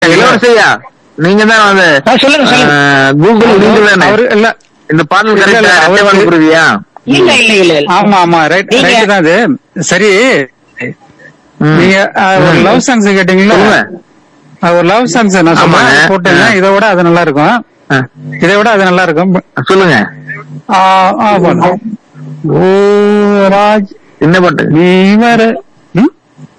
இளவரசையா நீங்க தான் வந்து ஆ, சொல்லுங்க சொல்லுங்க ஆஹ், கூகுள் நீங்க தானே அவரு இல்ல இந்த பாடல் இல்ல, இல்ல, கரெக்டா அவரு- சத்தியவான் குருவியா இல்ல இல்ல இல்ல இல்ல ஆமா ஆமா ரைட் நீங்க- ரைட் தான் அது சரி ம். நீங்க ஆ, ஒரு ம். லவ் சாங்ஸ் கேட்டீங்களா சொல்லுங்க. ஆ, ஒரு லவ் சாங்ஸ் நான் ஆமாங்க. சொன்னேன் போட்டுங்க ஆ. இதை விட அது நல்லா இருக்கும் ஆ, இதை விட அது நல்லா இருக்கும் சொல்லுங்க ஆ, ஆ, போதும். ஓ ராஜ் என்ன பாட்டு நீ வர ம்?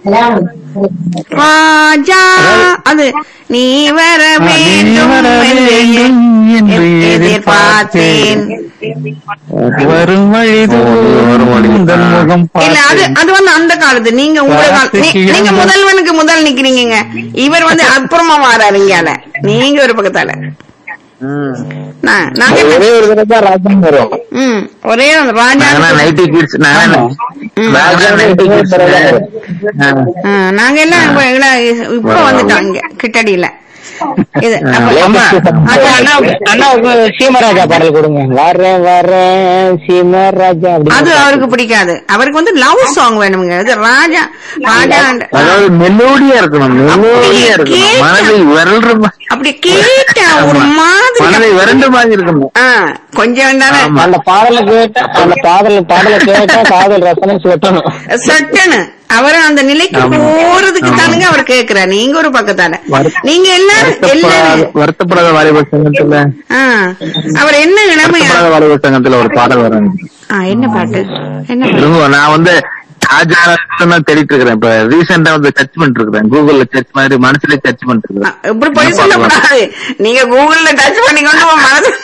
ராஜா அது நீ வர ஆ, நீ வேண்டும் வர என்று வேண்டும் என்று எதிர்பார்த்தேன் வரும் வழி வரும் வழி. உந்தன் முகம் இல்ல அது பார்த்தேன். அது வந்து அந்த காலத்து நீங்க உங்களோட கால- நீ- வார்த்தைக்கு நீங்க இறங்க- முதல்வனுக்கு முதல் நிக்கிறீங்க இவர் வந்து அப்புறமா வாராரு இங்கால நீங்க ஒரு பக்கத்தால ம். நான் நாங்க ஒரே ஒரு தடவை தான் ராஜன் வரும் ம் ஒரே அந்த ராஜா நாங்க நைட்டி கிட்ஸ் நாங்க ம். நைட்டி கிட்ஸ் ஆ, நாங்க எல்லாம் இப்ப எல்லாம் இப்ப வந்துட்டோம் இங்க கிட்டடியில இது அப்ப- ஆமா. அது அண்ணா அண்ணாவுக்கு சீமராஜா பாடல் கொடுங்க வரேன் வரேன் சீமராஜா அது அப்படி அவருக்கு பிடிக்காது அவருக்கு வந்து லவ் சாங் வேணுங்க இது ராஜா ராஜா அதாவது மெலோடியா இருக்கணும் மெலோடியா இருக்கணும் கேட்டா- மனதை விரல்ற மா- அப்படி கேட்டா ஒரு மாதிரி மனதை விரண்டு மாதிரி இருக்கணும் ஆ, கொஞ்சம் தானே ஆமா. அந்த பாடலை கேட்டா அந்த பாடல பாடலை கேட்டா காதல் ரசனை சுட்டணும் சட்டனு அவர் அந்த நிலைக்கு ஆமா. போறதுக்கு ஆமா. தானுங்க அவர் கேக்குறார் நீங்க ஒரு பக்கத்தால வருத்த- நீங்க எல்லாரும் வருத்தப்படாத எல்லாரும் வருத்தப்படாத வாலிப சங்கத்துல ஆ, அவர் என்ன இளமையா வருத்தப்படாத வாலிப சங்கத்துல ஒரு பாடல் வரும் ஆ, என்ன பாட்டு என்ன பாட்டு இருங்க, நான் வந்து ஆஜாரத்தை தேடிட்டு இருக்கிறேன் இப்ப ரீசெண்டா வந்து சர்ச் பண்ணிட்டு இருக்கிறேன் கூகுள்ல சர்ச் மாதிரி மனசுல சர்ச் பண்ணிட்டு ஆ, இருக்கிறேன் இப்படி போய் சொல்லக்கூடாது நீங்க கூகுள்ல டச் பண்ணிக்கொண்டு உங்க மனசு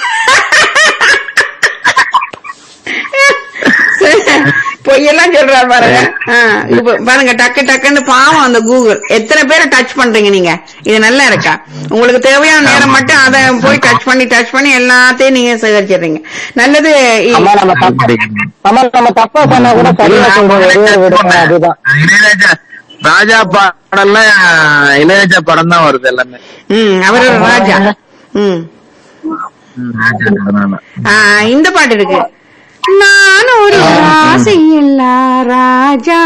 பொய்யெல்லாம் சொல்றாரு பாருங்க ஆ, இப்ப பாருங்க டக்கு டக்குன்னு பாவம் அந்த கூகுள் எத்தனை பேரை டச் பண்றீங்க நீங்க இது நல்லா இருக்கா உங்களுக்கு தேவையான நேரம் மட்டும் அதை போய் டச் பண்ணி டச் பண்ணி எல்லாத்தையும் நீங்க சேகரிச்சிடுறீங்க நல்லது இ- அம்மா நம்ம தப்பா அம்மா நம்ம தப்பா சொன்னா கூட சரியா சொல்றோம் ஒரே ஒரு விடுங்க அதுதான் இளையராஜா ராஜா பாடல்லாம் இளையராஜா படம் தான் வருது எல்லாமே ம் அவர் ஒரு ராஜா ம் ம், ராஜா அதனால. ஆ, இந்த பாட்டு இருக்கு நான் ஒரு ஆசையில்லா ராஜா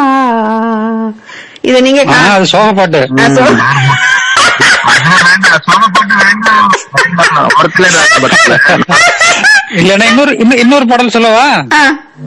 இது நீங்க ஆ, கா- அது சோக பாட்டு ஆ, சொல்- வேண்டாம், சோக பாட்டு வேண்டாம். ஒருத்தல ராஜா படத்துல. இல்லன்னா இன்னொரு இன்னொரு- இன்னொரு பாடல் சொல்லவா ஆ,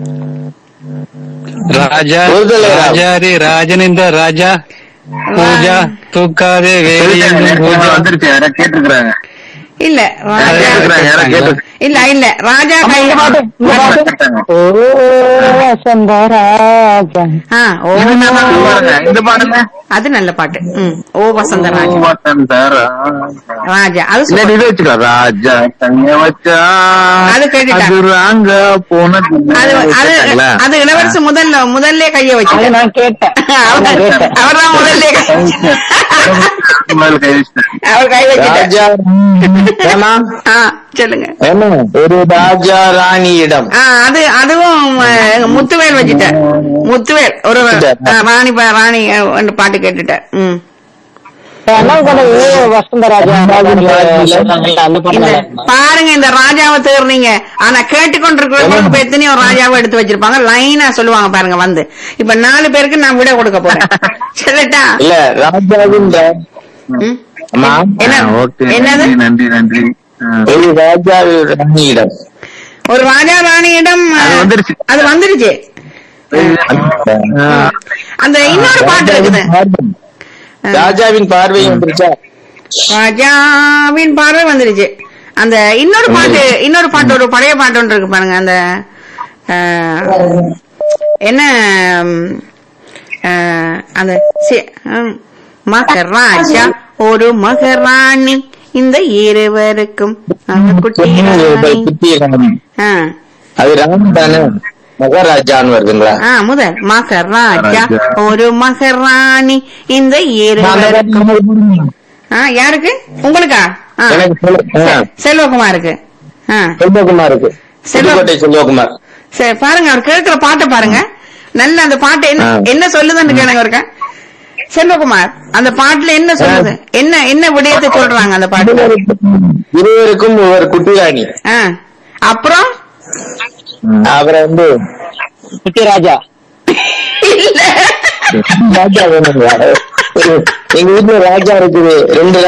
ராஜா ஒருதலை ராஜா. ராஜாரி ராஜனிந்த ராஜா பூஜா தூக்காதே வேலி எங்கும் பூஜா வந்துருச்சு யாரா கேட்டுக்கிறாங்க இல்ல ராஜா கேட்டுக்கிறாங்க யாரா கேட்டு இல்ல இல்ல ராஜா கை இந்த பாட்டு இந்த பாட்டு ஓ வசந்த ராஜா ஆ, ஓ பாருங்க, இந்த பாடுங்க அது நல்ல பாட்டு ம் ஓ வசந்த ராஜா வசந்த ராஜா அது இல்ல சூப்பர். இது வச்சுக்கோ ராஜா தங்க வச்சா அது கேட்டுட்டா. அது ராங்க போனது அது அது கேட்டாங்களா? அது இளவரசு முதல்ல முதல்ல கைய அது வச்சு நான் கேட்டேன் அது நான் கேட்டேன் அவர்தான் முதல்ல கை முதல்ல கை வச்சுட்டேன். அவர் கை வச்சுட்டார் ராஜா ஏமா ஆ சொல்லுங்க என்ன ஒரு ராஜா ராணியிடம் ஆ, அது அதுவும் அஹ், முத்துவேல் வச்சுட்டார் முத்துவேல் ஒரு ஆ, ராணி பா- ராணி அஹ், ஒரு பாட்டு கேட்டுட்டார் ம் என்ன கூட ஓ வசந்த ராஜா சொல்றாங்கல்ல, அந்த பாட்டு இந்த நல்லா இருக்குமா? பாருங்க இந்த ராஜாவை தேர்றீங்க ஆனா கேட்டுக்கொண்டிருக்கிறவங்களுக்கு இப்ப எத்தனையோ ராஜாவை எடுத்து வச்சிருப்பாங்க லைனா சொல்லுவாங்க பாருங்க வந்து இப்ப நாலு பேருக்கு நான் விட கொடுக்க போறேன் சொல்லட்டா இல்ல ராஜாவின் ரா- ம்? அம்மா என்ன ஆ, ஓகே என்னது நன்றி நன்றி நன்றி ஆ. ஒரு ராஜாவின் ராணியிடம் ஒரு ராஜா ராணியிடம் அது அஹ், வந்துருச்சு. அது வந்துருச்சு ஆ. அந்த இன்னொரு பாட்டு இருக்குது ராஜாவின் பார்வை வந்துருச்சா ராஜாவின் பார்வை வந்துருச்சு அந்த இன்னொரு பாட்டு இன்னொரு பாட்டு ஒரு பழைய பாட்டு ஒன்று இருக்கு பாருங்க அந்த அஹ், என்ன ம், அஹ், அந்த சி- ம், மகராஜா ஒரு மகராணி இந்த இருவருக்கும் அந்த குட்டி ராணி. குட்டிய ராணி ஆ, அது ராணி தானே மகாராஜான்னு வருதுங்களா ஆ, முதல் மகராஜா ராஜா. ஒரு மகராணி இந்த இருவருக்கும் ஆ, யாருக்கு உங்களுக்கா ஆ, எனக்கு சொல்லு- ஆ, செ- செல்வகுமாருக்கு ஆ செல்வகுமாருக்கு செல்வ- புதுக்கோட்டை செல்வகுமார் சரி பாருங்க அவர் கேட்கிற பாட்டை பாருங்க நல்ல அந்த பாட்டு என்ன ஆ. என்ன சொல்லுதுன்னு கேளுங்க ஒருக்கா செல்வகுமார் அந்த பாட்டுல என்ன சொல்லுது என்ன என்ன விடயத்தை சொல்றாங்க அந்த பாட்டுல இருவருக்கும் ஒவ்வொரு குட்டி ராணி ஆ. அப்புறம் அப்புறம் வந்து குட்டி ராஜா இல்ல ராஜா வேணுங்களா எங்க வீட்டுல ராஜா இருக்குது ரெண்டு